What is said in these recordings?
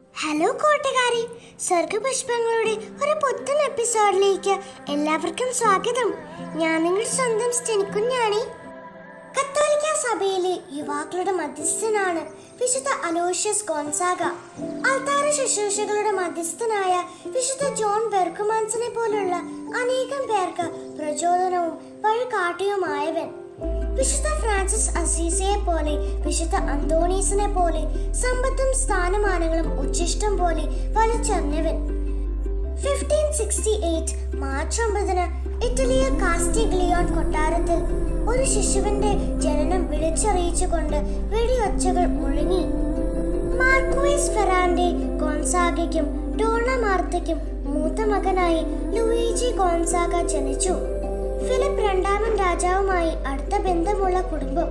hello കൂട്ടുകാരി സ്വർഗപുഷ്പങ്ങളുടെ ഒരു പുത്തൻ എപ്പിസോഡിലേക്ക് എല്ലാവർക്കും സ്വാഗതം ഞാൻ നിങ്ങളുടെ സ്വന്തം സ്റ്റെനിക്കുഞ്ഞാണി കത്തോലിക്ക സഭയിലെ യുവാക്കളുടെ മധ്യസ്ഥനാണ് വിശുദ്ധ അലോഷ്യസ് ഗോൺസാഗ അൾത്താര ശുശ്രൂഷകളുടെ മധ്യസ്ഥനായ വിശുദ്ധ ജോൺ ബെർക്കുമാൻസിനെ പോലുള്ള അനേകം പേർക്ക് പ്രചോദനവും വഴികാട്ടിയുമായവൻ വിശുദ്ധ ഫ്രാൻസിസ് അസീസിയെ പോലെ വിശുദ്ധ അന്തോണീസിനെ പോലെ സമ്പത്തും സ്ഥാനമാനങ്ങളും ഉച്ചിഷ്ടം പോലെ വലിച്ചെറിഞ്ഞവൻ ഫിഫ്റ്റീൻ സിക്സ്റ്റി എയ്റ്റ് മാർച്ച് ഒമ്പതിന് ഇറ്റലിയിൽ കാസ്റ്റിഗ്ലിയോൺ കൊട്ടാരത്തിൽ ഒരു ശിശുവിന്റെ ജനനം വിളിച്ചറിയിച്ചുകൊണ്ട് വെടിയൊച്ചകൾ മുഴങ്ങി മാർക്വേസ് ഫെറാൻഡെ ഗോൺസാഗയ്ക്കും ഡോണ മാർത്തയ്ക്കും മൂത്ത മകനായി ലൂയിജി ഗോൺസാഗ ജനിച്ചു ഫിലിപ്പ് രണ്ടാമൻ രാജാവുമായി അടുത്ത ബന്ധമുള്ള കുടുംബം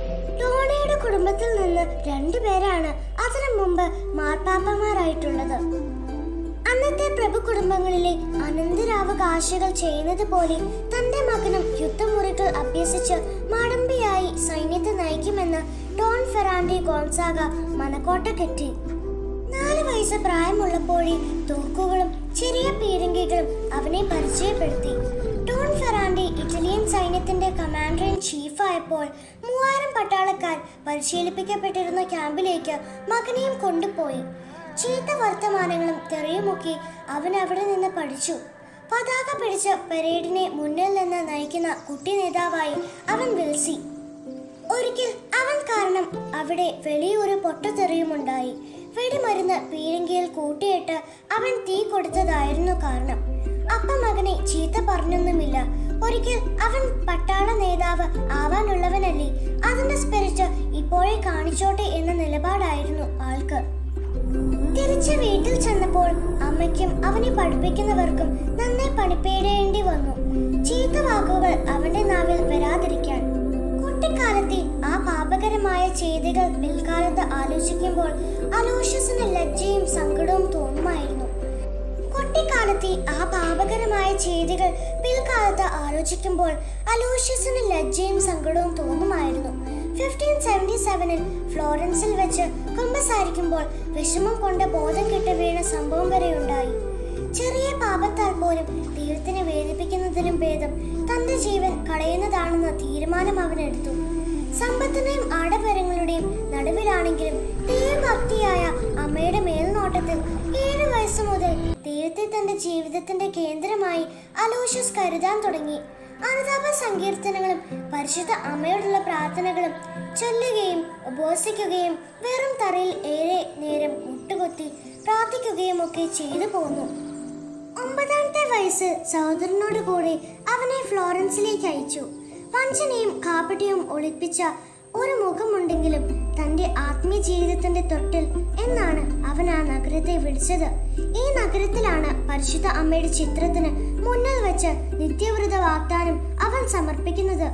ഡോണയുടെ കുടുംബത്തിൽ നിന്ന് രണ്ടുപേരാണ് അതിനു മുമ്പ് മാർപ്പാപ്പമാരായിട്ടുള്ളത് അന്നത്തെ പ്രഭു കുടുംബങ്ങളിലെ അനന്തരാവകാശികൾ ചെയ്യുന്നത് പോലെ തന്റെ മകനും യുദ്ധമുറികൾ അഭ്യസിച്ച് മാടമ്പിയായി സൈന്യത്തെ നയിക്കുമെന്ന് ഡോൺ ഫെറാൻഡി ഗോൺസാഗ മനക്കോട്ട കെട്ടി നാല് വയസ്സ് പ്രായമുള്ളപ്പോഴേ തോക്കുകളും ചെറിയ പീരങ്കികളും അവനെ പരിചയപ്പെടുത്തി ഡോൺ ഫെറാൻഡി ഇറ്റാലിയൻ സൈന്യത്തിന്റെ കമാൻഡർ ഇൻ ചീഫ് ആയപ്പോൾ മൂവായിരം പട്ടാളക്കാർ പരിശീലിപ്പിക്കപ്പെട്ടിരുന്ന ക്യാമ്പിലേക്ക് മകനെയും കൊണ്ടുപോയി ചീത്ത വർത്തമാനങ്ങളും തെറിയുമൊക്കെ അവൻ അവിടെ നിന്ന് പഠിച്ചു പതാക പിടിച്ച പരേഡിനെ മുന്നിൽ നിന്ന് നയിക്കുന്ന കുട്ടി നേതാവായി അവൻ വിൽസി ഒരിക്കൽ അവൻ കാരണം അവിടെ വലിയൊരു പൊട്ടത്തെറിയുമുണ്ടായി വെടിമരുന്ന് പീരങ്കിയിൽ കൂട്ടിയിട്ട് അവൻ തീ കൊടുത്തതായിരുന്നു കാരണം അപ്പ മകനെ ചീത്ത പറഞ്ഞൊന്നുമില്ല ഒരിക്കൽ അവൻ പട്ടാള നേതാവ് ആവാനുള്ളവനല്ലേ അതിന്റെ സ്പിരിറ്റ് ഇപ്പോഴേ കാണിച്ചോട്ടെ എന്ന നിലപാടായിരുന്നു ആൾക്ക് തിരിച്ച് വീട്ടിൽ ചെന്നപ്പോൾ അമ്മയ്ക്കും അവനെ പഠിപ്പിക്കുന്നവർക്കും നന്നേ പണിപ്പേടേണ്ടി വന്നു ചീത്ത വാക്കുകൾ അവന്റെ നാവിൽ വരാതിരിക്കാൻ കുട്ടിക്കാലത്തെ ആ പാപകരമായ ചെയ്തികൾ പിൽക്കാലത്ത് ആലോചിക്കുമ്പോൾ അലോഷ്യസിന് ലജ്ജയും സങ്കടവും തോന്നുമായിരുന്നു കുട്ടിക്കാലത്തെ ആ പാപകരമായ ചെയ്തികൾ പിൽക്കാലത്ത് ആലോചിക്കുമ്പോൾ അലോഷ്യസിന് ലജ്ജയും സങ്കടവും തോന്നുമായിരുന്നു ഫിഫ്റ്റീൻ സെവൻറ്റി സെവനിൽ ഫ്ലോറൻസിൽ വെച്ച് കുമ്പസാരിക്കുമ്പോൾ വിഷമം കൊണ്ട് ബോധം കെട്ട് വീണ സംഭവം വരെ ഉണ്ടായി ചെറിയ പാപത്താൽ പോലും ദൈവത്തിനെ വേദിപ്പിക്കുന്നതിനും ഭേദം തന്റെ ജീവൻ കളയുന്നതാണെന്ന തീരുമാനം അവനെടുത്തു സമ്പത്തിന്റെയും ആഡംബരങ്ങളുടെയും നടുവിലാണെങ്കിലും ദൈവഭക്തിയായ അമ്മയുടെ മേൽനോട്ടത്തിൽ ഏഴു വയസ്സ് മുതൽ ദൈവത്തെ തന്റെ ജീവിതത്തിന്റെ കേന്ദ്രമായി അലോഷ്യസ് കരുതാൻ തുടങ്ങി അനുതാപ സങ്കീർത്തനങ്ങളും പരിശുദ്ധ അമ്മയോടുള്ള പ്രാർത്ഥനകളും ചൊല്ലുകയും ഉപവസിക്കുകയും വെറും തറയിൽ ഏറെ നേരം മുട്ടുകുത്തി പ്രാർത്ഥിക്കുകയും ഒക്കെ ചെയ്തു പോന്നു ഒമ്പതാമത്തെ വയസ്സ് സഹോദരനോട് കൂടി അവനെ ഫ്ലോറൻസിലേക്ക് അയച്ചു വഞ്ചനയും കാപട്യവും ഒളിപ്പിച്ച ഒരു മുഖമുണ്ടെങ്കിലും തന്റെ ആത്മീയ ജീവിതത്തിന്റെ തൊട്ടിൽ എന്നാണ് അവൻ ആ നഗരത്തെ വിളിച്ചത് ഈ നഗരത്തിലാണ് പരിശുദ്ധ അമ്മയുടെ ചിത്രത്തിന് മുന്നിൽ വെച്ച് നിത്യവ്രത വാഗ്ദാനം അവൻ സമർപ്പിക്കുന്നത്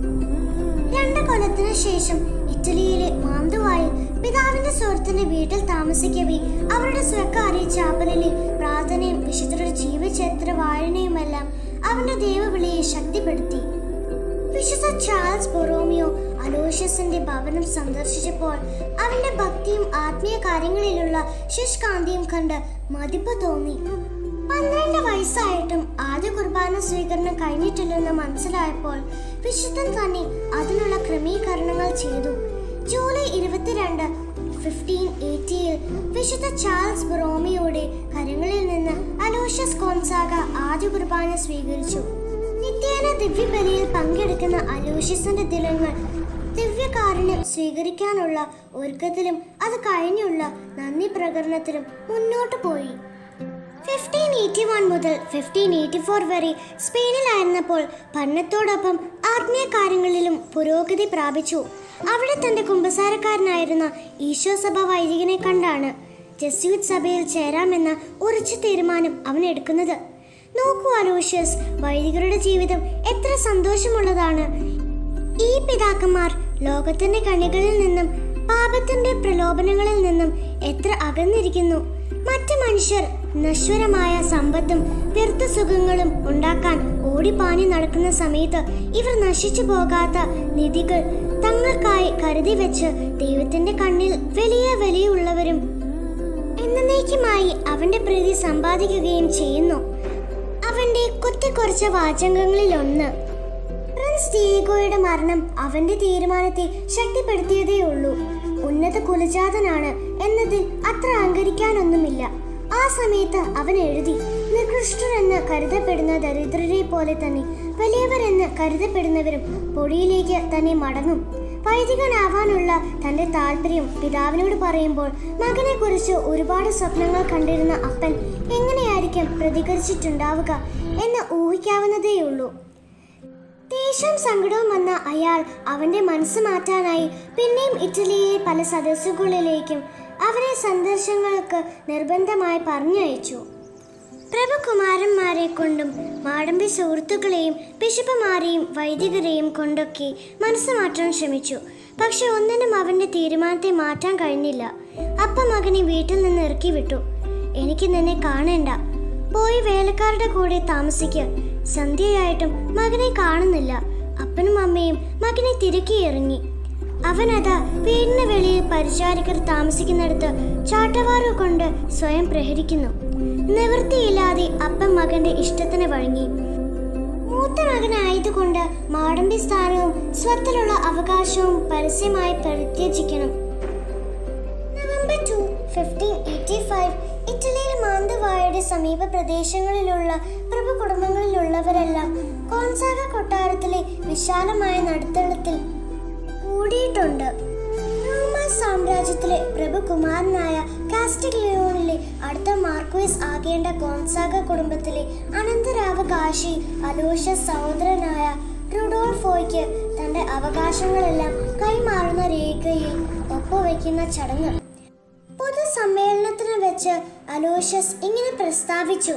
രണ്ട് കൊല്ലത്തിന് ശേഷം ഇറ്റലിയിലെ മാന്തുവായിൽ പിതാവിന്റെ സുഹൃത്തിന്റെ വീട്ടിൽ താമസിക്കവേ അവരുടെ സ്വകാര്യ ചാപ്പലിലെ പ്രാർത്ഥനയും വിശുദ്ധരുടെ ജീവചരിത്ര വായനയുമെല്ലാം അവന്റെ ദൈവവിളിയെ ശക്തിപ്പെടുത്തി വിശുദ്ധ ചാൾസ് ബൊറോമിയോ അലോഷ്യസിന്റെ ഭവനം സന്ദർശിച്ചപ്പോൾ അവന്റെ ഭക്തിയും ആത്മീയ കാര്യങ്ങളിലുള്ള ശുഷ്കാന്തിയും കണ്ട് മതിപ്പ് തോന്നി പന്ത്രണ്ട് വയസ്സായിട്ടും ആദ്യ കുർബാന സ്വീകരണം കഴിഞ്ഞിട്ടില്ലെന്ന് മനസ്സിലായപ്പോൾ വിശുദ്ധൻ തന്നെ അതിനുള്ള ക്രമീകരണങ്ങൾ ചെയ്തു ജൂലൈ ഇരുപത്തിരണ്ട് ഫിഫ്റ്റീൻ എയ്റ്റിയിൽ വിശുദ്ധ ചാൾസ് ബൊറോമിയോയുടെ കരങ്ങളിൽ നിന്ന് അലോഷ്യസ് കോൺസാഗ ആദ്യ കുർബാന സ്വീകരിച്ചു നിത്യേന ദിവ്യബലിയിൽ പങ്കെടുക്കുന്ന അലോഷ്യസിന്റെ ദിനങ്ങൾ ദിവ്യകാരുണ്യം സ്വീകരിക്കാനുള്ള ഒരുക്കത്തിലും അത് കഴിഞ്ഞുള്ള നന്ദി പ്രകടനത്തിലും മുന്നോട്ട് പോയി ഫിഫ്റ്റീൻ എയ്റ്റി വൺ മുതൽ ഫിഫ്റ്റീൻ എയ്റ്റി ഫോർ വരെ സ്പെയിനിലായിരുന്നപ്പോൾ പഠനത്തോടൊപ്പം ആത്മീയ കാര്യങ്ങളിലും പുരോഗതി പ്രാപിച്ചു അവിടെ തന്റെ കുമ്പസാരക്കാരനായിരുന്ന ഈശോ സഭ വൈദികനെ കണ്ടാണ് ജസ്യൂട്ട് സഭയിൽ ചേരാമെന്ന ഉറച്ച തീരുമാനം അവൻ എടുക്കുന്നത് നോക്കൂ അലോഷ്യസ് വൈദികരുടെ ജീവിതം എത്ര സന്തോഷമുള്ളതാണ് ഈ പിതാക്കന്മാർ ലോകത്തിന്റെ കണികളിൽ നിന്നും പാപത്തിന്റെ പ്രലോഭനങ്ങളിൽ നിന്നും എത്ര അകന്നിരിക്കുന്നു മറ്റു മനുഷ്യർ നശ്വരമായ സമ്പത്തും വ്യർത്ഥ സുഖങ്ങളും ഉണ്ടാക്കാൻ ഓടിപ്പാഞ്ഞു നടക്കുന്ന സമയത്ത് ഇവർ നശിച്ചു പോകാത്ത നിധികൾ തങ്ങൾക്കായി കരുതി വെച്ച് ദൈവത്തിന്റെ കണ്ണിൽ വലിയ വിലയുള്ളവരും എന്നേക്കുമായി അവന്റെ പ്രീതി സമ്പാദിക്കുകയും ചെയ്യുന്നു അവന്റെ കുത്തിക്കുറച്ച വാചകങ്ങളിൽ ഒന്ന് പ്രിൻസ് ഡീഗോയുടെ മരണം അവന്റെ തീരുമാനത്തെ ശക്തിപ്പെടുത്തിയതേയുള്ളൂ ഉന്നത കുലജാതനാണ് എന്നതിൽ അത്ര അഹങ്കരിക്കാനൊന്നുമില്ല ആ സമയത്ത് അവൻ എഴുതി നികൃഷ്ടരെന്ന് കരുതപ്പെടുന്ന ദരിദ്രരെ പോലെ തന്നെ വലിയവരെന്ന് കരുതപ്പെടുന്നവരും പൊടിയിലേക്ക് തന്നെ മടങ്ങും വൈദികനാവാനുള്ള തന്റെ താല്പര്യം പിതാവിനോട് പറയുമ്പോൾ മകനെ കുറിച്ച് ഒരുപാട് സ്വപ്നങ്ങൾ കണ്ടിരുന്ന അപ്പൻ എങ്ങനെയായിരിക്കും പ്രതികരിച്ചിട്ടുണ്ടാവുക എന്ന് ഊഹിക്കാവുന്നതേയുള്ളൂ ദേഷ്യം സങ്കടവും വന്ന അയാൾ അവന്റെ മനസ്സ് മാറ്റാനായി പിന്നെയും ഇറ്റലിയിലെ പല സദസ്സുകളിലേക്കും അവരെ സന്ദർശനങ്ങൾക്ക് നിർബന്ധമായി പറഞ്ഞയച്ചു പ്രഭുകുമാരന്മാരെ കൊണ്ടും മാടമ്പി സുഹൃത്തുക്കളെയും ബിഷപ്പുമാരെയും വൈദികരെയും കൊണ്ടൊക്കെ മനസ്സ് മാറ്റാൻ ശ്രമിച്ചു പക്ഷെ ഒന്നിനും അവന്റെ തീരുമാനത്തെ മാറ്റാൻ കഴിഞ്ഞില്ല അപ്പ മകനെ വീട്ടിൽ നിന്ന് ഇറക്കി വിട്ടു എനിക്ക് നിന്നെ കാണേണ്ട പോയി വേലക്കാരുടെ കൂടെ താമസിക്കുക സന്ധ്യയായിട്ടും മകനെ കാണുന്നില്ല അപ്പനും അമ്മയും മകനെ തിരക്കി ഇറങ്ങി അവനതാ വീടിന് വെളിയിൽ പരിചാരികർ താമസിക്കുന്നിടത്ത് ചാട്ടവാറു കൊണ്ട് സ്വയം പ്രഹരിക്കുന്നു നിവൃത്തിയില്ലാതെ അപ്പൻ മകന്റെ ഇഷ്ടത്തിന് വഴങ്ങി മൂത്ത മകനായതുകൊണ്ട് മാടമ്പി സ്ഥാനവും സ്വത്തിലുള്ള അവകാശവും പരസ്യമായി പരിത്യജിക്കണം November two fifteen eighty five ഇറ്റലിയിലെ മാന്തവായുടെ സമീപ പ്രദേശങ്ങളിലുള്ള പ്രഭു കുടുംബങ്ങളിലുള്ളവരെല്ലാം കോൺസാഗ കൊട്ടാരത്തിലെ വിശാലമായ നടുത്തളത്തിൽ കൂടിയിട്ടുണ്ട് റോമ സാമ്രാജ്യത്തിലെ പ്രഭുകുമാരനായ കാസ്റ്റിഗ്ലിയോണിലെ അടുത്ത മാർക്വേസ് ആകേണ്ട ഗോൺസാഗ കുടുംബത്തിലെ അനന്തരാവകാശി അലോഷ സഹോദരനായ റുഡോൾഫോയ്ക്ക് തന്റെ അവകാശങ്ങളെല്ലാം കൈമാറുന്ന രേഖയിൽ ഒപ്പുവെക്കുന്ന ചടങ്ങ് പൊതുസമ്മേളനത്തിന് വെച്ച് അലോഷ്യസ് ഇങ്ങനെ പ്രസ്താവിച്ചു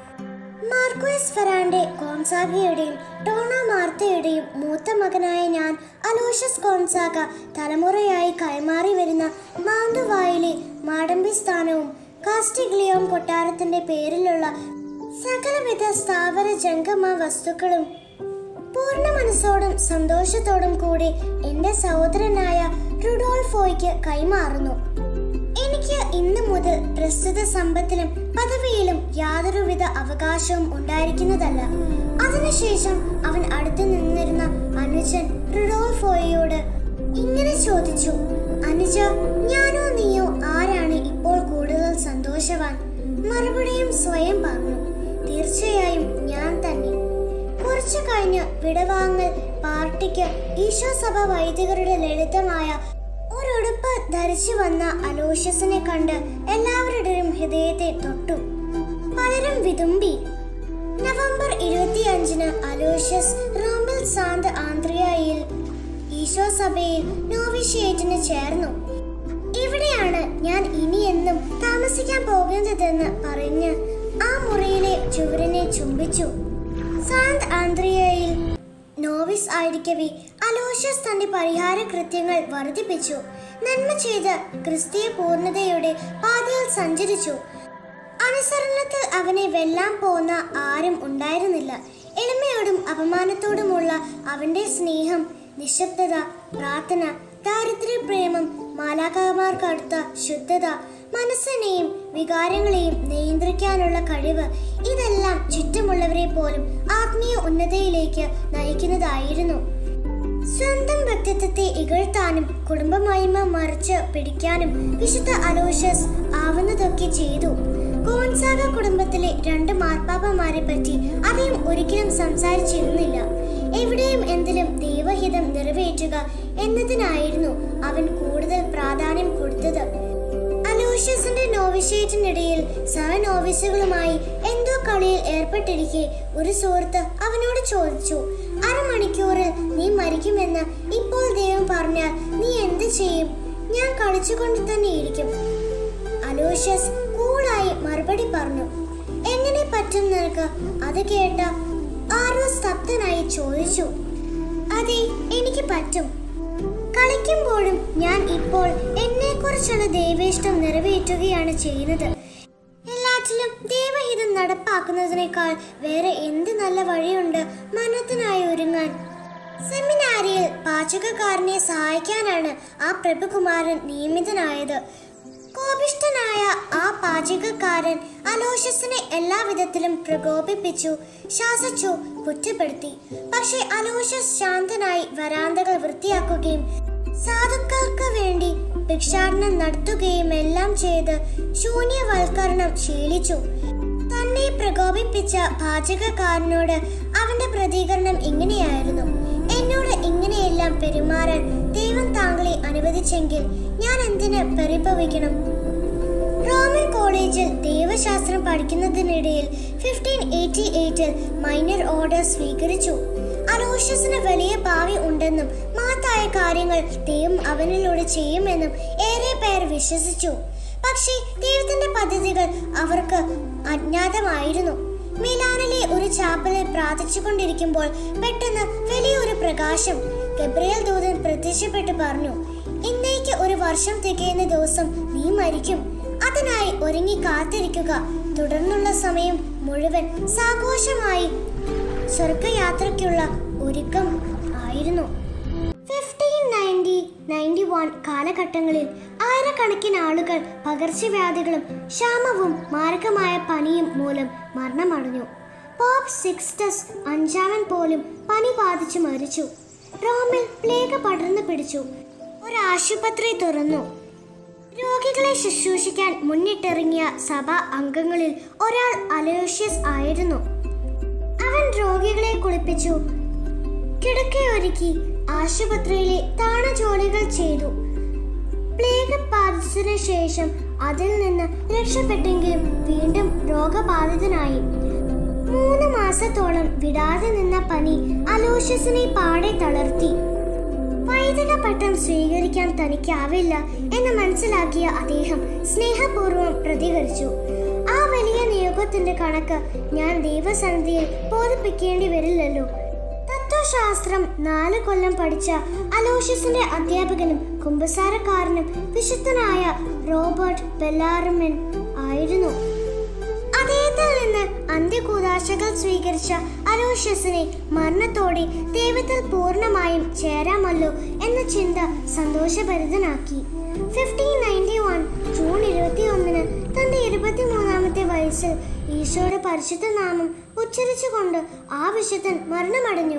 മാർക്വേസ് ഫെറാൻഡെ ഗോൺസാഗയുടെയും ടോണ മാർത്തയുടെയും മൂത്ത മകനായ ഞാൻ അലോഷ്യസ് ഗോൺസാഗ തലമുറയായി കൈമാറി വരുന്ന മാന്തുവായിലെ മാടമ്പി സ്ഥാനവും കാസ്റ്റിഗ്ലിയോം കൊട്ടാരത്തിന്റെ പേരിലുള്ള സകലവിധ സ്ഥാവര ജംഗമ വസ്തുക്കളും പൂർണ്ണ മനസ്സോടും സന്തോഷത്തോടും കൂടി എന്റെ സഹോദരനായ റുഡോൾഫോയ്ക്ക് കൈമാറുന്നു എനിക്ക് ഇന്നു മുതൽ പ്രസ്തുത സമ്പത്തിലും പദവിയിലും യാതൊരുവിധ അവകാശവും ഉണ്ടായിരിക്കുന്നതല്ല അതിനുശേഷം അവൻ അടുത്തു നിന്നിരുന്ന അനുജൻ റുഡോൾഫോയോട് ഇങ്ങനെ ചോദിച്ചു അനുജ ഞാനോ നീയോ ആരാണ് ഇപ്പോൾ കൂടുതൽ സന്തോഷവാൻ മറുപടിയും സ്വയം പറഞ്ഞു തീർച്ചയായും ഞാൻ തന്നെ കുറച്ചു കഴിഞ്ഞ് വിടവാങ്ങൽ പാർട്ടിക്ക് ഈശോ സഭ വൈദികരുടെ ലളിതമായ ഒരുടുപ്പ് ധരിച്ചു വന്ന അലോഷ്യസിനെ കണ്ട് എല്ലാവരുടെയും ഹൃദയത്തെ തൊട്ടു പലരും വിതുമ്പി നവംബർ ഇരുപത്തിയഞ്ചിന് അലോഷ്യസ് റോമിൽ സാന്ത് ആന്ത്രിയയിൽ ഈശോ സഭയിൽ നോവിഷ്യേറ്റിന് ചേർന്നു ഇവിടെയാണ് ഞാൻ ഇനി എന്നും താമസിക്കാൻ പോകുന്നതെന്ന് പറഞ്ഞ് ആ മുറിയിലെ ചുവരിനെ ചുംബിച്ചു സാന്ത് ആന്ത്രിയയിൽ നോവിസ് ആയിരിക്കവേ അലോഷ്യസ് തന്റെ പരിഹാര കൃത്യങ്ങൾ വർദ്ധിപ്പിച്ചു നന്മ ചെയ്ത് ക്രിസ്തീയ പൂർണ്ണതയുടെ പാതയിൽ സഞ്ചരിച്ചു അനുസരണത്തിൽ അവനെ വെല്ലാൻ പോന്ന ആരും ഉണ്ടായിരുന്നില്ല എളിമയോടും അപമാനത്തോടുമുള്ള അവന്റെ സ്നേഹം നിശബ്ദത പ്രാർത്ഥന ദാരിദ്ര്യപ്രേമം മാലാകമാർക്കടുത്ത ശുദ്ധത മനസ്സിനെയും വികാരങ്ങളെയും നിയന്ത്രിക്കാനുള്ള കഴിവ് ഇതെല്ലാം ചുറ്റുമുള്ളവരെ പോലും ആത്മീയ ഉന്നതയിലേക്ക് നയിക്കുന്നതായിരുന്നു സ്വന്തം വ്യക്തിത്വത്തെ ഇകഴ്ത്താനും കുടുംബമഹിമ മറിച്ച് പിടിക്കാനും വിശുദ്ധ അലോഷ്യസ് ആവുന്നതൊക്കെ ചെയ്തു ഗോൺസാഗ കുടുംബത്തിലെ രണ്ട് മാർപ്പാപ്പമാരെ പറ്റി അദ്ദേഹം ഒരിക്കലും സംസാരിച്ചിരുന്നില്ല എവിടെയും എന്തിലും ദൈവഹിതം നിറവേറ്റുക എന്നതിനായിരുന്നു അവൻ കൂടുതൽ പ്രാധാന്യം കൊടുത്തത് അലോഷ്യസിന്റെ നോവിഷ്യേറ്റിനിടയിൽ സഹനോവിസുകളുമായി എന്തോ കളിയിൽ ഏർപ്പെട്ടിരിക്കെ ഒരു സുഹൃത്ത് അവനോട് ചോദിച്ചു അരമണിക്കൂറിൽ നീ മരിക്കുമെന്ന് ഇപ്പോൾ ദൈവം പറഞ്ഞാൽ നീ എന്ത് ചെയ്യും ഞാൻ കളിച്ചുകൊണ്ട് തന്നെ ഇരിക്കും അലോഷ്യസ് കൂളായി മറുപടി പറഞ്ഞു എങ്ങനെ പറ്റും നിനക്ക് അത് കേട്ട ആരോ സ്തബ്ധനായി ചോദിച്ചു അതെ എനിക്ക് പറ്റും കളിക്കുമ്പോഴും ഞാൻ ഇപ്പോൾ എന്നെ കുറിച്ചുള്ള ദൈവേഷ്ടം നിറവേറ്റുകയാണ് ചെയ്യുന്നത് എല്ലാറ്റിലും ദൈവഹിതം നടപ്പാക്കുന്നതിനേക്കാൾ വേറെ എന്ത് നല്ല വഴിയുണ്ട് മനത്തിനായി ഒരുങ്ങാൻ സെമിനാരിയിൽ പാചകക്കാരനെ സഹായിക്കാനാണ് ആ പ്രഭുകുമാരൻ നിയമിതനായത് കോപിഷ്ഠനായ ആ പാചകക്കാരൻ അലോഷ്യസിനെ എല്ലാവിധത്തിലും പ്രകോപിപ്പിച്ചു ശാസിച്ചു കുറ്റപ്പെടുത്തി പക്ഷേ അലോഷ്യസ് ശാന്തനായി വരാന്തകൾ വൃത്തിയാക്കുകയും സാധുക്കൾക്ക് വേണ്ടി ഭിക്ഷാടനം നടത്തുകയും എല്ലാം ചെയ്ത് ശൂന്യവൽക്കരണം ശീലിച്ചു തന്നെ പ്രകോപിപ്പിച്ച പാചകക്കാരനോട് അവന്റെ പ്രതികരണം ഇങ്ങനെയായിരുന്നു എന്നോട് ഇങ്ങനെയെല്ലാം പെരുമാറാൻ ദൈവം താങ്കളെ അനുവദിച്ചെങ്കിൽ ഞാൻ എന്തിന് പരിഭവിക്കണം റോമൻ കോളേജിൽ ദൈവശാസ്ത്രം പഠിക്കുന്നതിനിടയിൽ fifteen eighty eight minor order സ്വീകരിച്ചു അലോഷ്യസിന് വലിയ ഭാവി ഉണ്ടെന്നും മഹത്തായ കാര്യങ്ങൾ ദൈവം അവനിലൂടെ ചെയ്യുമെന്നും ഏറെ പേർ വിശ്വസിച്ചു പക്ഷേ ദൈവത്തിന്റെ പദ്ധതികൾ അവർക്ക് അജ്ഞാതമായിരുന്നു മിലാനിലെ ഒരു ചാപ്പലിൽ പ്രാർത്ഥിച്ചുകൊണ്ടിരിക്കുമ്പോൾ പെട്ടെന്ന് വലിയൊരു പ്രകാശം ഗബ്രിയേൽ ദൂതൻ പ്രത്യക്ഷപ്പെട്ട് പറഞ്ഞു ഇന്നേക്ക് ഒരു വർഷം തികയുന്ന ദിവസം നീ മരിക്കും അതിനായി ഒരുങ്ങി കാത്തിരിക്കുക തുടർന്നുള്ള സമയം മുഴുവൻ സാഘോഷമായി സ്വർഗയാത്രയ്ക്കുള്ള ഒരുക്കം ആയിരുന്നു ഫിഫ്റ്റീൻ നയൻറ്റി നയൻറ്റി വൺ കാലഘട്ടങ്ങളിൽ ആയിരക്കണക്കിന് ആളുകൾ പകർച്ചവ്യാധികളും ക്ഷാമവും മാരകമായ പനിയും മൂലം മരണമടഞ്ഞു പോപ്പ് സിക്സ്റ്റസ് അഞ്ചാമൻ പോലും പനി ബാധിച്ചു മരിച്ചു റോമിൽ പ്ലേഗ് പടർന്നു പിടിച്ചു ഒരു ആശുപത്രി തുറന്നു രോഗികളെ ശുശ്രൂഷിക്കാൻ മുന്നിട്ടിറങ്ങിയ സഭാ അംഗങ്ങളിൽ ഒരാൾ അലോഷ്യസ് ആയിരുന്നു അവൻ രോഗികളെ കുളിപ്പിച്ചു കിടക്കയൊരുക്കി ആശുപത്രിയിലെ താണ ജോലികൾ ചെയ്തു പ്ലേഗ് ബാധിച്ചതിനു ശേഷം അതിൽ നിന്ന് രക്ഷപ്പെട്ടെങ്കിലും വീണ്ടും രോഗബാധിതനായി മൂന്ന് മാസത്തോളം വിടാതെ നിന്ന പനി അലോഷ്യസിനെ പാടെ തളർത്തി വൈദിക പട്ടം സ്വീകരിക്കാൻ തനിക്കാവില്ല എന്ന് മനസ്സിലാക്കിയ അദ്ദേഹം സ്നേഹപൂർവ്വം പ്രതികരിച്ചു ആ വലിയ നിയോഗത്തിന്റെ കണക്ക് ഞാൻ ദൈവസന്നിധിയിൽ ബോധിപ്പിക്കേണ്ടി വരില്ലല്ലോ തത്വശാസ്ത്രം നാല് കൊല്ലം പഠിച്ച അലോഷ്യസിന്റെ അധ്യാപകനും കുമ്പസാരക്കാരനും വിശുദ്ധനായ റോബർട്ട് ബെല്ലാറമൻ ആയിരുന്നു അദ്ദേഹത്തിൽ നിന്ന് അന്ത്യകൂതാശകൾ സ്വീകരിച്ച അലോഷ്യസിനെ മരണത്തോടെ ദൈവത്തിൽ പൂർണ്ണമായും ചേരാമല്ലോ എന്ന ചിന്ത സന്തോഷഭരിതനാക്കി ഫിഫ്റ്റീൻ നയൻറ്റി വൺ ജൂൺ ഇരുപത്തി ഒന്നിന് തന്റെ ഇരുപത്തിമൂന്നാമത്തെ വയസ്സിൽ ഈശോയുടെ പരിശുദ്ധ നാമം ഉച്ചരിച്ചുകൊണ്ട് ആ വിശുദ്ധൻ മരണമടഞ്ഞു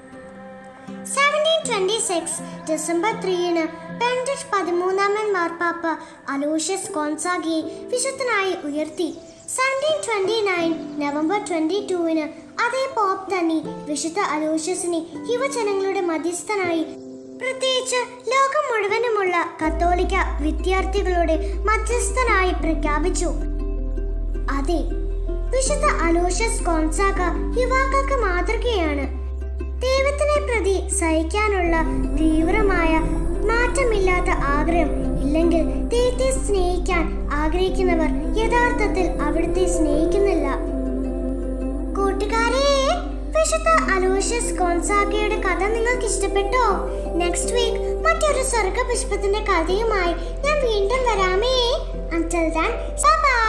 സെവൻറ്റീൻ ട്വന്റി സിക്സ് ഡിസംബർ ത്രീന് ബെൻഡിറ്റ് പതിമൂന്നാമൻ മാർപ്പാപ്പ അലോഷ്യസ് കോൺസാഗിയെ വിശുദ്ധനായി ഉയർത്തി seventeen twenty nine November twenty ടൂവിന് അതേ പോപ്പ് തന്നെ വിശുദ്ധ അലോഷ്യസിനെ യുവജനങ്ങളുടെ മധ്യസ്ഥനായി പ്രത്യേകിച്ച് ലോകം മുഴുവനുമുള്ള കത്തോലിക്ക വിദ്യാർത്ഥികളുടെ മധ്യസ്ഥനായി പ്രഖ്യാപിച്ചു അതെ വിശുദ്ധ അലോഷ്യസ് കോൺസാക യുവാക്കൾക്ക് മാതൃകയാണ് ദൈവത്തിനെ പ്രതി സഹിക്കാനുള്ള തീവ്രമായ മാറ്റമില്ലാത്ത ആഗ്രഹം ഇല്ലെങ്കിൽ ദൈവത്തെ സ്നേഹിക്കാൻ ആഗ്രഹിക്കുന്നവർ യഥാർത്ഥത്തിൽ അവിടുത്തെ സ്നേഹിക്കുന്നില്ല കൂട്ടുകാരെ വിശുദ്ധ അലോഷ്യസ് കോൺസാഗയുടെ കഥ നിങ്ങൾക്ക് ഇഷ്ടപ്പെട്ടോ നെക്സ്റ്റ് വീക്ക് മറ്റൊരു സ്വർഗപുഷ്പത്തിന്റെ കഥയുമായി ഞാൻ വീണ്ടും വരാമേ അഞ്ചൽ ദാൻ ബൈ